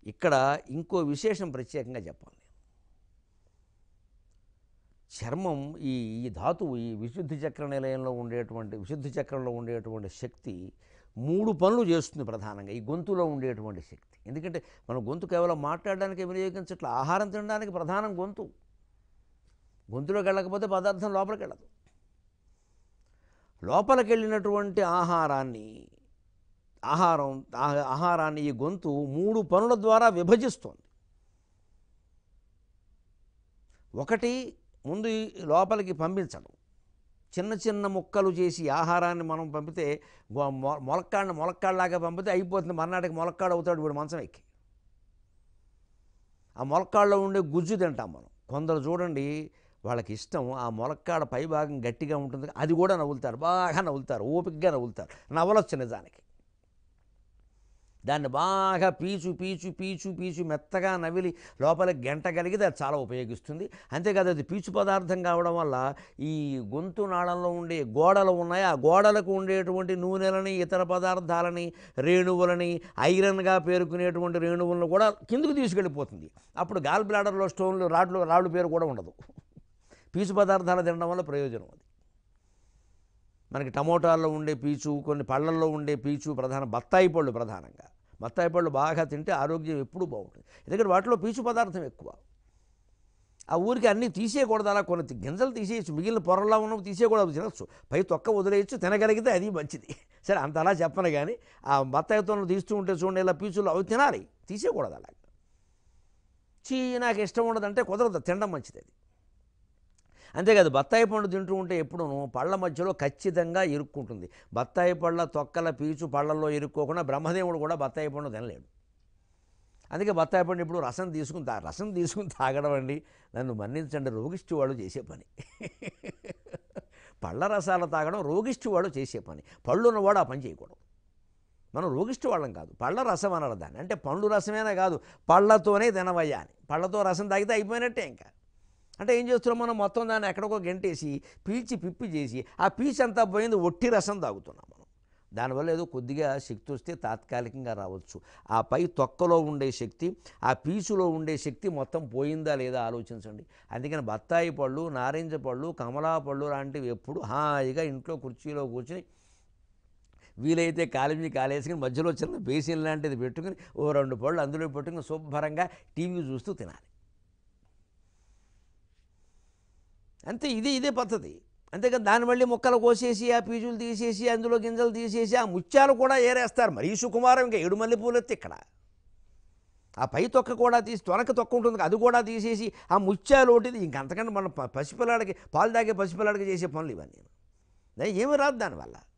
ఇక్కడ ఇంకో విశేషం ప్రత్యేకంగా చెప్పాలి చర్మం ఈ ఈ ధాతువు ఈ విశుద్ధి చక్ర నిలయంలో ఉండేటువంటి విశుద్ధి చక్రంలో ఉండేటువంటి శక్తి మూడు పనులు చేస్తుంది ప్రధానంగా ఈ గొంతులో ఉండేటువంటి శక్తి ఎందుకంటే మన గొంతు కేవలం మాట్లాడడానికి వినియోగించట్ల ఆహారం తినడానికి ప్రధానం గొంతు గొంతులోకి వెళ్ళకపోతే పదార్థం లోపలికి వెళ్ళదు లోపలికి వెళ్ళినటువంటి ఆహారాన్ని ఆహారం ఆ- ఆహారాన్ని ఈ గొంతు మూడు పనుల ద్వారా విభజిస్తోంది ఒకటి ముందు ఈ లోపలికి పంపించడం చిన్న చిన్న ముక్కలు చేసి ఆహారాన్ని మనం పంపితే గొ- మొ- మొలక్కాడిని మొలక్కాడలాగా పంపితే అయిపోతుంది మర్నాటికి మొలక్కాడు అవుతాడు వీడు మంచం ఎక్కి ఆ మొలక్కాడలో ఉండే గుజ్జు తింటాం మనం కొందరు చూడండి వాళ్ళకి ఇష్టం ఆ మొలక్కాడ పై భాగం గట్టిగా ఉంటుంది అది కూడా నవ్వులుతారు బాగా నవ్వులుతారు ఓపికగా నవ్వులుతారు నవ్వలొచ్చు నిజానికి దాన్ని బాగా పీచు పీచు పీచు పీచు మెత్తగా నవిలి లోపల గంట కలిగితే అది చాలా ఉపయోగిస్తుంది అంతేకాదు అది పీచు పదార్థం కావడం వల్ల ఈ గొంతు నాళంలో ఉండే గోడలు ఉన్నాయి ఆ గోడలకు ఉండేటువంటి నూనెలని ఇతర పదార్థాలని రేణువులని ఐరన్గా పేరుకునేటువంటి రేణువులను కూడా కిందకు తీసుకెళ్ళిపోతుంది అప్పుడు గాల్ బ్లాడర్లో స్టోన్లు రాడ్లు రాళ్ళు పేరు కూడా ఉండదు పీచు పదార్థాలు తినడం వల్ల ప్రయోజనం అది మనకి టమోటాల్లో ఉండే పీచు కొన్ని పళ్ళల్లో ఉండే పీచు ప్రధాన బత్తాయి పళ్ళు ప్రధానంగా బత్తాయి పళ్ళు బాగా తింటే ఆరోగ్యం ఎప్పుడూ బాగుంటుంది ఎందుకంటే వాటిలో పీచు పదార్థం ఎక్కువ ఆ ఊరికి అన్నీ తీసేయకూడదు అలా కొన్ని తి- గింజలు తీసేయచ్చు మిగిలిన పొరల్లో ఉన్నవి తీసేయకూడదు తినచ్చు పై తొక్క వదిలేయచ్చు తినగలిగితే అది మంచిది సరే అంత అలా చెప్పను కానీ ఆ బత్తాయితో తీస్తూ ఉంటే చూడండి ఇలా పీచులు అవి తినాలి తీసేయకూడదు అలా చీ నాకు ఇష్టం ఉండదంటే కుదరదు తినడం మంచిది అది అంతేకాదు బత్తాయి పండు తింటూ ఉంటే ఎప్పుడూ పళ్ళ మధ్యలో ఖచ్చితంగా ఇరుక్కుంటుంది బత్తాయి పళ్ళ తొక్కల పీచు పళ్ళల్లో ఇరుక్కోకుండా బ్రహ్మదేవుడు కూడా బత్తాయి పండు తినలేడు అందుకే బత్తాయి పండు ఇప్పుడు రసం తీసుకుని తా రసం తీసుకుని తాగడం అండి నన్ను మన్నించండి రోగిష్టి వాళ్ళు చేసే పని పళ్ళ రసాలు తాగడం రోగిష్టి వాడు చేసే పని పళ్ళు ఉన్నవాడు ఆ పని చేయకూడదు మనం రోగిష్టి వాళ్ళం కాదు పళ్ళ రసం అనరు దాన్ని అంటే పండు రసమేనా కాదు పళ్ళతోనే తినవయ్యా అని పళ్ళతో రసం తాగితే అయిపోయినట్టే ఇంకా అంటే ఏం చేస్తున్నాం మనం మొత్తం దాన్ని ఎక్కడికో గెంటేసి పీల్చి పిప్పి చేసి ఆ పీచు అంతా పోయింది ఒట్టి రసం తాగుతున్నాం మనం దానివల్ల ఏదో కొద్దిగా శక్తి వస్తే తాత్కాలికంగా రావచ్చు ఆ పై తొక్కలో ఉండే శక్తి ఆ పీచులో ఉండే శక్తి మొత్తం పోయిందా లేదా ఆలోచించండి అందుకని బత్తాయి పళ్ళు నారింజ పళ్ళు కమలా పళ్ళు లాంటివి ఎప్పుడు హాయిగా ఇంట్లో కుర్చీలో కూర్చుని వీలైతే కాలు మీద కాలేసుకుని మధ్యలో చిన్న బేసిన్ లాంటిది పెట్టుకుని ఓ రెండు పళ్ళు అందులో పెట్టుకుని శుభ్రంగా టీవీ చూస్తూ తినాలి అంతే ఇదే ఇదే పద్ధతి అంతేకాదు దాన్ని మళ్ళీ ముక్కలు కోసేసి ఆ పీజులు తీసేసి అందులో గింజలు తీసేసి ఆ ముత్యాలు కూడా ఏరేస్తారు మరీ సుకుమారం ఇంకా ఏడు మల్లె పూలెత్తి ఇక్కడ ఆ పై తొక్క కూడా తీసి తొనక తొక్క ఉంటుంది అది కూడా తీసేసి ఆ ముత్యాలు ఒకటిది ఇంకంతకంటే మన ప- పసిపిల్లాడికి పాలు తాగే పసిపిల్లాడికి చేసే పనులు ఇవన్నీ ఏమీ రాదు దానివల్ల